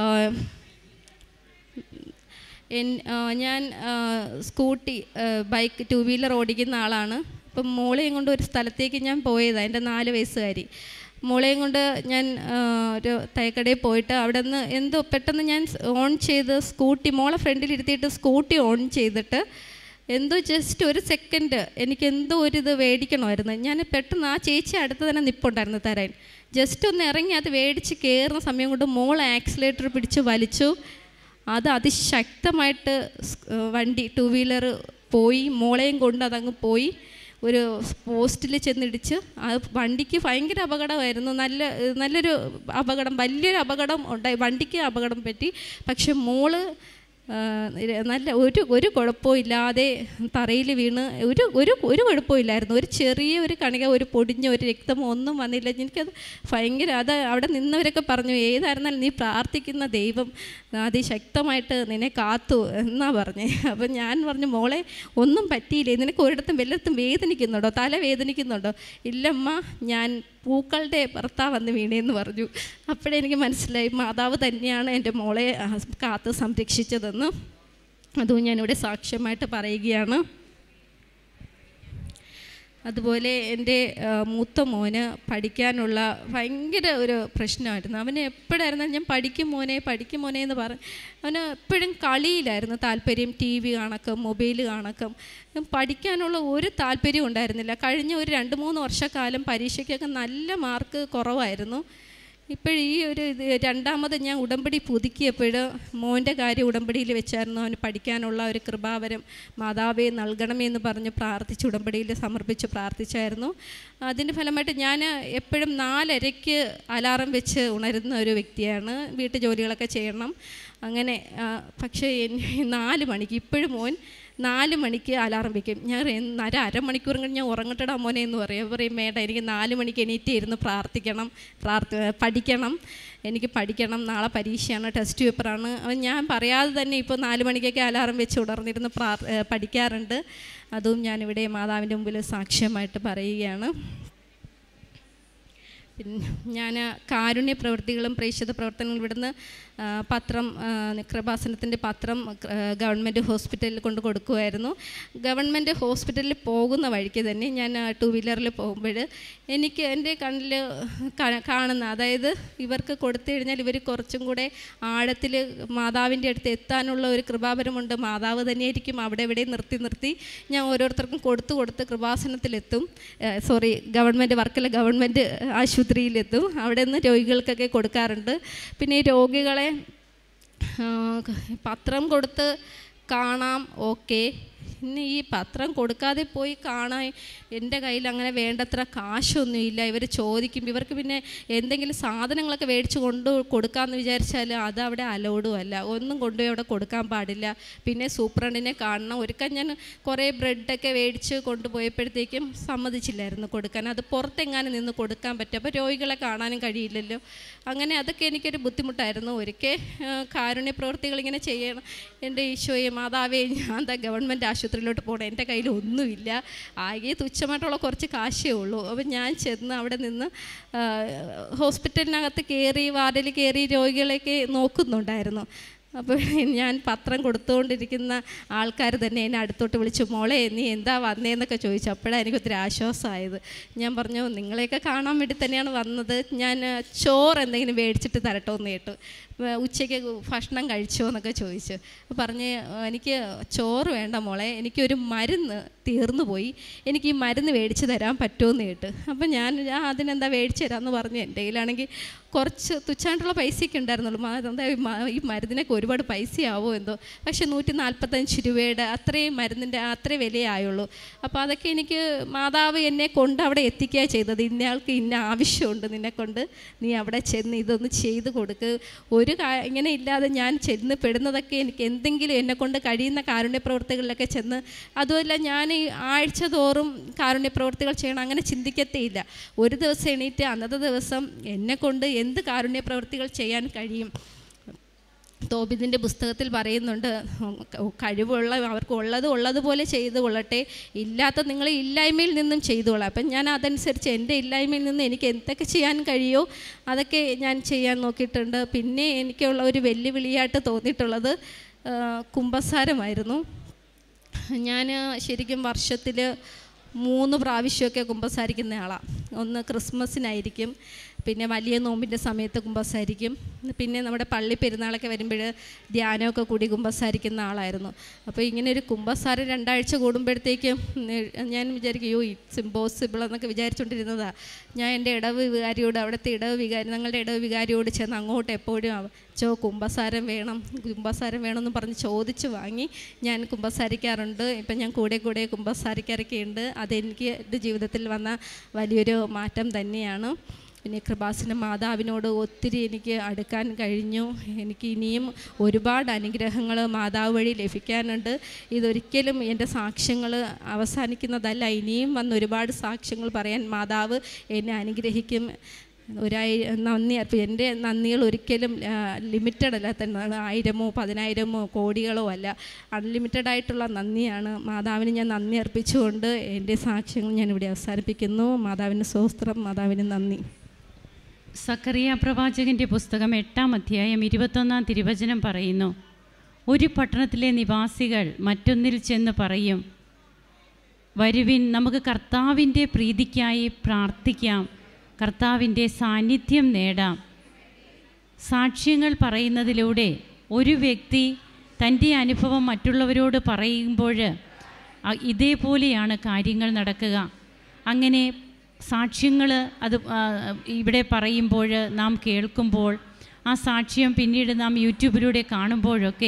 എൻ- ആ, ഞാൻ ആ, സ്കൂട്ടി ആ, ബൈക്ക് ടു വീലർ ഓടിക്കുന്ന ആളാണ് അപ്പം മോളെയും കൊണ്ട് ഒരു സ്ഥലത്തേക്ക് ഞാൻ പോയതാണ് എൻ്റെ നാല് വയസ്സുകാരി മോളെയും കൊണ്ട് ഞാൻ ആ, ഒരു തയ്ക്കടയിൽ പോയിട്ട് അവിടെ നിന്ന് എന്തോ പെട്ടെന്ന് ഞാൻ ഓൺ ചെയ്ത് സ്കൂട്ടി മോളെ ഫ്രണ്ടിൽ ഇരുത്തിയിട്ട് സ്കൂട്ടി ഓൺ ചെയ്തിട്ട് എന്തോ ജസ്റ്റ് ഒരു സെക്കൻഡ് എനിക്ക് എന്തോ ഒരു ഇത് മേടിക്കണമായിരുന്നു ഞാൻ പെട്ടെന്ന് ആ ചേച്ചി അടുത്ത് തന്നെ നിപ്പുണ്ടായിരുന്നു തരാൻ ജസ്റ്റ് ഒന്ന് ഇറങ്ങി അത് മേടിച്ച് കയറുന്ന സമയം കൊണ്ട് മോൾ ആക്സിലേറ്റർ പിടിച്ച് വലിച്ചു അത് അതിശക്തമായിട്ട് സ്- ഏഹ് വണ്ടി ടു വീലർ പോയി മോളെയും കൊണ്ട് അതങ്ങ് പോയി ഒരു പോസ്റ്റിൽ ചെന്നിടിച്ച് ആ വണ്ടിക്ക് ഭയങ്കര അപകടമായിരുന്നു നല്ല ഏഹ് നല്ലൊരു അപകടം വലിയൊരു അപകടം ഉണ്ടായി വണ്ടിക്ക് അപകടം പറ്റി പക്ഷെ മോള് ആ, ഇര- നല്ല ഒരു ഒരു കുഴപ്പവും ഇല്ലാതെ തറയിൽ വീണ് ഒരു ഒരു ഒരു കുഴപ്പവും ഇല്ലായിരുന്നു ഒരു ചെറിയ ഒരു കണിക ഒരു പൊടിഞ്ഞ ഒരു രക്തമോ ഒന്നും വന്നില്ല എനിക്കത് ഭയങ്കര അത് അവിടെ നിന്നവരൊക്കെ പറഞ്ഞു ഏതായിരുന്നാലും നീ പ്രാർത്ഥിക്കുന്ന ദൈവം അതിശക്തമായിട്ട് നിന്നെ കാത്തു എന്നാ പറഞ്ഞേ അപ്പം ഞാൻ പറഞ്ഞു മോളെ ഒന്നും പറ്റിയില്ലേ നിനക്ക് ഒരിടത്തും വല്ലയിടത്തും വേദനിക്കുന്നുണ്ടോ തല വേദനിക്കുന്നുണ്ടോ ഇല്ലമ്മ ഞാൻ പൂക്കളുടെ ഭർത്താവ് വന്ന് വീണേന്ന് പറഞ്ഞു അപ്പോഴേ എനിക്ക് മനസ്സിലായി മാതാവ് തന്നെയാണ് എൻ്റെ മോളെ ആ, കാത്ത് സംരക്ഷിച്ചതെന്ന് അതും ഞാനിവിടെ സാക്ഷ്യമായിട്ട് പറയുകയാണ് അതുപോലെ എൻ്റെ ആ, മൂത്ത മോന് പഠിക്കാനുള്ള ഭയങ്കര ഒരു പ്രശ്നമായിരുന്നു അവന് എപ്പോഴായിരുന്നാലും ഞാൻ പഠിക്കും മോനെ പഠിക്കും മോനെ എന്ന് പറ അവന് എപ്പോഴും കളിയിലായിരുന്നു താല്പര്യം ടി വി കാണക്കം മൊബൈൽ കാണക്കം പഠിക്കാനുള്ള ഒരു താല്പര്യവും ഉണ്ടായിരുന്നില്ല കഴിഞ്ഞ ഒരു രണ്ട് മൂന്ന് വർഷക്കാലം പരീക്ഷയ്ക്കൊക്കെ നല്ല മാർക്ക് കുറവായിരുന്നു ഇപ്പോൾ ഈ ഒരു ഇത് രണ്ടാമത് ഞാൻ ഉടമ്പടി പുതുക്കിയപ്പോൾ മോൻ്റെ കാര്യം ഉടമ്പടിയിൽ വെച്ചായിരുന്നു അവന് പഠിക്കാനുള്ള ഒരു കൃപാവരം മാതാവേ നൽകണമേ എന്ന് പറഞ്ഞ് പ്രാർത്ഥിച്ച് ഉടമ്പടിയിൽ സമർപ്പിച്ച് പ്രാർത്ഥിച്ചായിരുന്നു അതിൻ്റെ ഫലമായിട്ട് ഞാൻ എപ്പോഴും നാലരയ്ക്ക് അലാറം വെച്ച് ഉണരുന്ന ഒരു വ്യക്തിയാണ് വീട്ടു ജോലികളൊക്കെ ചെയ്യണം അങ്ങനെ ആ, പക്ഷേ എൻ- നാല് മണിക്ക് ഇപ്പോഴും മോൻ നാല് മണിക്ക് അലാറം വയ്ക്കും ഞാൻ പറയും, ഒരു അരമണിക്കൂർ കഴിഞ്ഞ് ഞാൻ ഉറങ്ങട്ടടാ മോനെ എന്ന് പറയും അപ്പോൾ പറയും മേഡം എനിക്ക് നാല് മണിക്ക് എണീറ്റ് ഇരുന്ന് പ്രാർത്ഥിക്കണം പ്രാർത്ഥ പഠിക്കണം എനിക്ക് പഠിക്കണം നാളെ പരീക്ഷയാണ് ടെസ്റ്റ് പേപ്പറാണ് അപ്പം ഞാൻ പറയാതെ തന്നെ ഇപ്പോൾ നാല് മണിക്കൊക്കെ അലാറം വെച്ച് ഉണർന്നിരുന്ന് പ്രാർ ഏ, പഠിക്കാറുണ്ട് അതും ഞാനിവിടെ മാതാവിൻ്റെ മുമ്പിൽ സാക്ഷ്യമായിട്ട് പറയുകയാണ് പിന്നെ ഞാൻ കാരുണ്യ പ്രവൃത്തികളും പ്രേക്ഷിത പ്രവർത്തനങ്ങളും ഇവിടുന്ന് ആ, പത്രം ആ, കൃപാസനത്തിൻ്റെ പത്രം ആ, ഗവൺമെൻറ് ഹോസ്പിറ്റലിൽ കൊണ്ട് കൊടുക്കുമായിരുന്നു ഗവൺമെൻറ് ഹോസ്പിറ്റലിൽ പോകുന്ന വഴിക്ക് തന്നെ ഞാൻ ടു വീലറിൽ പോകുമ്പോൾ എനിക്ക് എൻ്റെ കണ്ണിൽ കാണുന്ന അതായത് ഇവർക്ക് കൊടുത്തു കഴിഞ്ഞാൽ ഇവർ കുറച്ചും കൂടെ ആഴത്തിൽ മാതാവിൻ്റെ അടുത്ത് എത്താനുള്ള ഒരു കൃപാപരമുണ്ട് മാതാവ് തന്നെയായിരിക്കും അവിടെ ഇവിടെ നിർത്തി നിർത്തി ഞാൻ ഓരോരുത്തർക്കും കൊടുത്തു കൊടുത്ത് കൃപാസനത്തിലെത്തും സോറി ഗവൺമെൻറ് വർക്കല ഗവൺമെൻറ് ആശുപത്രിയിലെത്തും അവിടെ നിന്ന് രോഗികൾക്കൊക്കെ കൊടുക്കാറുണ്ട് പിന്നെ ഈ രോഗികളെ ആ, പത്രം കൊടുത്ത് കാണാം ഓക്കെ ഇനി ഈ പത്രം കൊടുക്കാതെ പോയി കാണാൻ എൻ്റെ കയ്യിൽ അങ്ങനെ വേണ്ടത്ര കാശൊന്നുമില്ല ഇവർ ചോദിക്കും ഇവർക്ക് പിന്നെ എന്തെങ്കിലും സാധനങ്ങളൊക്കെ മേടിച്ച് കൊണ്ട് കൊടുക്കാമെന്ന് വിചാരിച്ചാൽ അത് അവിടെ അലോഡും അല്ല ഒന്നും കൊണ്ടുപോയി അവിടെ കൊടുക്കാൻ പാടില്ല പിന്നെ സൂപ്രണ്ടിനെ കാണണം ഒരുക്കാൻ ഞാൻ കുറേ ബ്രെഡൊക്കെ മേടിച്ച് കൊണ്ടുപോയപ്പോഴത്തേക്കും സമ്മതിച്ചില്ലായിരുന്നു കൊടുക്കാൻ അത് പുറത്തെങ്ങാനും നിന്ന് കൊടുക്കാൻ പറ്റും അപ്പോൾ രോഗികളെ കാണാനും കഴിയില്ലല്ലോ അങ്ങനെ അതൊക്കെ എനിക്കൊരു ബുദ്ധിമുട്ടായിരുന്നു ഒരിക്കൽ കാരുണ്യ പ്രവൃത്തികൾ ഇങ്ങനെ ചെയ്യണം എൻ്റെ ഈശോയെ മാതാവേ ഞാൻ എന്താ ഗവൺമെൻറ് ആശുപത്രി ആശുപത്രിയിലോട്ട് പോകണം എൻ്റെ കയ്യിൽ ഒന്നുമില്ല ആകെ തുച്ഛമായിട്ടുള്ള കുറച്ച് കാശേ ഉള്ളൂ അപ്പം ഞാൻ ചെന്ന് അവിടെ നിന്ന് ആ, ഹോസ്പിറ്റലിനകത്ത് കയറി വാർഡിൽ കയറി രോഗികളെയൊക്കെ നോക്കുന്നുണ്ടായിരുന്നു അപ്പോൾ ഞാൻ പത്രം കൊടുത്തുകൊണ്ടിരിക്കുന്ന ആൾക്കാർ തന്നെ എന്നെ അടുത്തോട്ട് വിളിച്ചു മോളെ നീ എന്താ വന്നേന്നൊക്കെ ചോദിച്ചു അപ്പോഴാണ് എനിക്ക് ഒത്തിരി ആശ്വാസമായത് ഞാൻ പറഞ്ഞു നിങ്ങളെയൊക്കെ കാണാൻ വേണ്ടി തന്നെയാണ് വന്നത് ഞാൻ ആ, ചോറ് എന്തെങ്കിലും മേടിച്ചിട്ട് തരട്ടോ എന്ന് കേട്ടു വ- ഉച്ചയ്ക്ക് ഭക്ഷണം കഴിച്ചോ എന്നൊക്കെ ചോദിച്ചു അപ്പോൾ പറഞ്ഞ് എനിക്ക് ചോറ് വേണ്ട മോളെ എനിക്കൊരു മരുന്ന് തീർന്നു പോയി എനിക്ക് ഈ മരുന്ന് മേടിച്ച് തരാൻ പറ്റുമെന്ന് കേട്ട് അപ്പം ഞാൻ ഞാൻ അതിനെന്താ മേടിച്ച് തരാമെന്ന് പറഞ്ഞു എൻ്റെ കയ്യിലാണെങ്കിൽ കുറച്ച് തുച്ഛമായിട്ടുള്ള പൈസയൊക്കെ ഉണ്ടായിരുന്നുള്ളൂ മാ- എന്താ ഈ മ- ഈ മരുന്നിനൊക്കെ ഒരുപാട് പൈസയാവോ എന്തോ പക്ഷേ നൂറ്റി നാൽപ്പത്തഞ്ച് രൂപയുടെ അത്രയും മരുന്നിൻ്റെ അത്രയും വിലയായുള്ളൂ അപ്പോൾ അതൊക്കെ എനിക്ക് മാതാവ് എന്നെ കൊണ്ട് അവിടെ എത്തിക്കുക ചെയ്തത് ഇന്നയാൾക്ക് ഇന്ന ആവശ്യമുണ്ട് നിന്നെ കൊണ്ട് നീ അവിടെ ചെന്ന് ഇതൊന്ന് ചെയ്ത് കൊടുക്ക് ഒരു കാ ഇങ്ങനെ ഇല്ലാതെ ഞാൻ ചെന്ന് പെടുന്നതൊക്കെ എനിക്ക് എന്തെങ്കിലും എന്നെ കൊണ്ട് കഴിയുന്ന കാരുണ്യ പ്രവർത്തികളിലൊക്കെ ചെന്ന് അതുമല്ല ഞാൻ ഈ ആഴ്ച തോറും കാരുണ്യ പ്രവർത്തികൾ ചെയ്യണം അങ്ങനെ ചിന്തിക്കത്തേയില്ല ഒരു ദിവസം എണീറ്റ് അന്നത്തെ ദിവസം എന്നെ കൊണ്ട് എന്ത് കാരുണ്യ പ്രവർത്തികൾ ചെയ്യാൻ കഴിയും തോബിദിൻ്റെ പുസ്തകത്തിൽ പറയുന്നുണ്ട് കഴിവുള്ള അവർക്ക് ഉള്ളത് ഉള്ളതുപോലെ ചെയ്തു കൊള്ളട്ടെ ഇല്ലാത്ത നിങ്ങൾ ഇല്ലായ്മയിൽ നിന്നും ചെയ്തുകൊള്ളാം അപ്പം ഞാൻ അതനുസരിച്ച് എൻ്റെ ഇല്ലായ്മയിൽ നിന്ന് എനിക്ക് എന്തൊക്കെ ചെയ്യാൻ കഴിയുമോ അതൊക്കെ ഞാൻ ചെയ്യാൻ നോക്കിയിട്ടുണ്ട് പിന്നെ എനിക്കുള്ള ഒരു വെല്ലുവിളിയായിട്ട് തോന്നിയിട്ടുള്ളത് ആ, കുമ്പസാരമായിരുന്നു ഞാൻ ശരിക്കും വർഷത്തിൽ മൂന്ന് പ്രാവശ്യമൊക്കെ കുമ്പസാരിക്കുന്ന ആളാണ് ഒന്ന് ക്രിസ്മസിനായിരിക്കും പിന്നെ വലിയ നോമ്പിൻ്റെ സമയത്ത് കുമ്പസാരിക്കും പിന്നെ നമ്മുടെ പള്ളി പെരുന്നാളൊക്കെ വരുമ്പോൾ ധ്യാനമൊക്കെ കൂടി കുമ്പസാരിക്കുന്ന ആളായിരുന്നു അപ്പോൾ ഇങ്ങനെ ഒരു കുമ്പസാരം രണ്ടാഴ്ച കൂടുമ്പോഴത്തേക്കും ഞാൻ വിചാരിക്കും യോ ഇറ്റ്സ് ഇമ്പോസിബിൾ എന്നൊക്കെ വിചാരിച്ചുകൊണ്ടിരുന്നതാണ് ഞാൻ എൻ്റെ ഇടവ് വികാരിയോട് അവിടുത്തെ ഇടവ് വികാരി ഞങ്ങളുടെ ഇടവ് വികാരിയോട് ചെന്ന് അങ്ങോട്ട് എപ്പോഴും അവ- ചോ കുമ്പസാരം വേണം കുമ്പസാരം വേണമെന്ന് പറഞ്ഞ് ചോദിച്ച് വാങ്ങി ഞാൻ കുമ്പസാരിക്കാറുണ്ട് ഇപ്പം ഞാൻ കൂടെ കൂടെ കുമ്പസാരിക്കാറൊക്കെ ഉണ്ട് അതെനിക്ക് എൻ്റെ ജീവിതത്തിൽ വന്ന വലിയൊരു മാറ്റം തന്നെയാണ് പിന്നെ കൃപാസന മാതാവിനോട് ഒത്തിരി എനിക്ക് അടുക്കാൻ കഴിഞ്ഞു എനിക്ക് ഇനിയും ഒരുപാട് അനുഗ്രഹങ്ങൾ മാതാവ് വഴി ലഭിക്കാനുണ്ട് ഇതൊരിക്കലും എൻ്റെ സാക്ഷ്യങ്ങൾ അവസാനിക്കുന്നതല്ല ഇനിയും വന്ന് ഒരുപാട് സാക്ഷ്യങ്ങൾ പറയാൻ മാതാവ് എന്നെ അനുഗ്രഹിക്കും ഒരായി നന്ദി അർപ്പി എൻ്റെ നന്ദികൾ ഒരിക്കലും ലിമിറ്റഡ് അല്ല തന്നെ ആയിരമോ പതിനായിരമോ കോടികളോ അല്ല അൺലിമിറ്റഡ് ആയിട്ടുള്ള നന്ദിയാണ് മാതാവിന് ഞാൻ നന്ദി അർപ്പിച്ചുകൊണ്ട് എൻ്റെ സാക്ഷ്യങ്ങൾ ഞാൻ ഇവിടെ അവസാനിപ്പിക്കുന്നു മാതാവിന് സ്വസ്ത്രം മാതാവിന് നന്ദി സക്കറിയ പ്രവാചകന്റെ പുസ്തകം എട്ടാം അധ്യായം ഇരുപത്തൊന്നാം തിരുവചനം പറയുന്നു ഒരു പട്ടണത്തിലെ നിവാസികൾ മറ്റൊന്നിൽ ചെന്ന് പറയും വരുവിൻ നമുക്ക് കർത്താവിൻ്റെ പ്രീതിക്കായി പ്രാർത്ഥിക്കാം കർത്താവിൻ്റെ സാന്നിധ്യം നേടാം സാക്ഷ്യങ്ങൾ പറയുന്നതിലൂടെ ഒരു വ്യക്തി തൻ്റെ അനുഭവം മറ്റുള്ളവരോട് പറയുമ്പോൾ അ- ഇതേപോലെയാണ് കാര്യങ്ങൾ നടക്കുക അങ്ങനെ സാക്ഷ്യങ്ങൾ അത് ആ, ഇവിടെ പറയുമ്പോൾ നാം കേൾക്കുമ്പോൾ ആ സാക്ഷ്യം പിന്നീട് നാം യൂട്യൂബിലൂടെ കാണുമ്പോഴൊക്കെ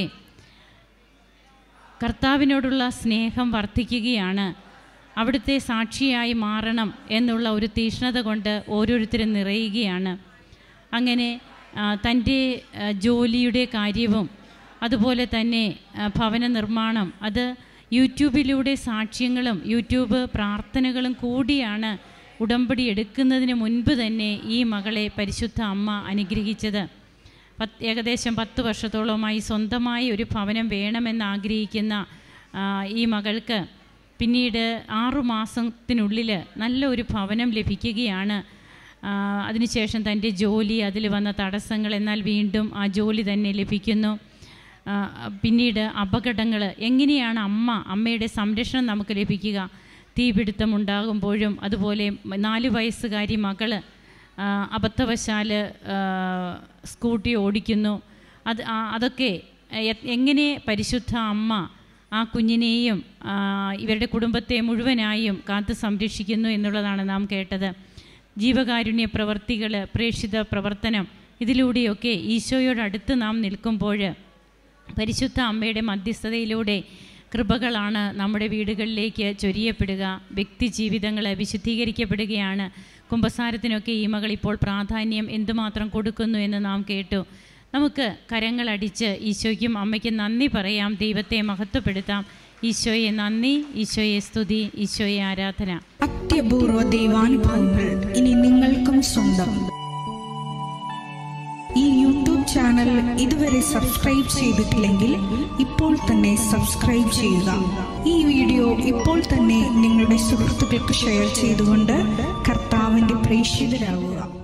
കർത്താവിനോടുള്ള സ്നേഹം വർദ്ധിക്കുകയാണ് അവിടുത്തെ സാക്ഷിയായി മാറണം എന്നുള്ള ഒരു തീഷ്ണത കൊണ്ട് ഓരോരുത്തരും നിറയുകയാണ് അങ്ങനെ ആ, തൻ്റെ ആ, ജോലിയുടെ കാര്യവും അതുപോലെ തന്നെ ആ, ഭവന നിർമ്മാണം അത് യൂട്യൂബിലൂടെ സാക്ഷ്യങ്ങളും യൂട്യൂബ് പ്രാർത്ഥനകളും കൂടിയാണ് ഉടമ്പടി എടുക്കുന്നതിന് മുൻപ് തന്നെ ഈ മകളെ പരിശുദ്ധ അമ്മ അനുഗ്രഹിച്ചത് പത്ത് ഏകദേശം പത്ത് വർഷത്തോളമായി സ്വന്തമായി ഒരു ഭവനം വേണമെന്ന് ആഗ്രഹിക്കുന്ന ആ, ഈ മകൾക്ക് പിന്നീട് ആറു മാസത്തിനുള്ളിൽ നല്ല ഒരു ഭവനം ലഭിക്കുകയാണ് ആ, അതിനുശേഷം തൻ്റെ ജോലി അതിൽ വന്ന തടസ്സങ്ങൾ എന്നാൽ വീണ്ടും ആ ജോലി തന്നെ ലഭിക്കുന്നു ആ, പിന്നീട് അപകടങ്ങൾ എങ്ങനെയാണ് അമ്മ അമ്മയുടെ സംരക്ഷണം നമുക്ക് ലഭിക്കുക തീപിടുത്തം ഉണ്ടാകുമ്പോഴും അതുപോലെ നാല് വയസ്സുകാരി മകള് ആ, അബദ്ധവശാൽ ആ, സ്കൂട്ടി ഓടിക്കുന്നു അത് ആ- അതൊക്കെ എ- എങ്ങനെ പരിശുദ്ധ അമ്മ ആ കുഞ്ഞിനെയും ആ, ഇവരുടെ കുടുംബത്തെ മുഴുവനായും കാത്തു സംരക്ഷിക്കുന്നു എന്നുള്ളതാണ് നാം കേട്ടത് ജീവകാരുണ്യ പ്രവർത്തികൾ പ്രേക്ഷിത പ്രവർത്തനം ഇതിലൂടെയൊക്കെ ഈശോയോടടുത്ത് നാം നിൽക്കുമ്പോൾ പരിശുദ്ധ അമ്മയുടെ മധ്യസ്ഥതയിലൂടെ കൃപകളാണ് നമ്മുടെ വീടുകളിലേക്ക് ചൊരിയപ്പെടുക വ്യക്തി ജീവിതങ്ങൾ വിശുദ്ധീകരിക്കപ്പെടുകയാണ് കുംഭസാരത്തിനൊക്കെ ഈ മകൾ ഇപ്പോൾ പ്രാധാന്യം എന്തുമാത്രം കൊടുക്കുന്നു എന്ന് നാം കേട്ടു നമുക്ക് കരങ്ങളടിച്ച് ഈശോയ്ക്കും അമ്മയ്ക്കും നന്ദി പറയാം ദൈവത്തെ മഹത്വപ്പെടുത്താം ഈശോയെ നന്ദി ഈശോയെ സ്തുതി ഈശോയെ ആരാധന അത്യപൂർവ ദൈവാനുഭവങ്ങൾ ഇനി നിങ്ങൾക്കും സ്വന്തം ഈ യൂട്യൂബ് ചാനൽ ഇതുവരെ സബ്സ്ക്രൈബ് ചെയ്തിട്ടില്ലെങ്കിൽ ഇപ്പോൾ തന്നെ സബ്സ്ക്രൈബ് ചെയ്യുക ഈ വീഡിയോ ഇപ്പോൾ തന്നെ നിങ്ങളുടെ സുഹൃത്തുക്കൾക്ക് ഷെയർ ചെയ്തുകൊണ്ട് കർത്താവിൻ്റെ പ്രേക്ഷിതരാകുക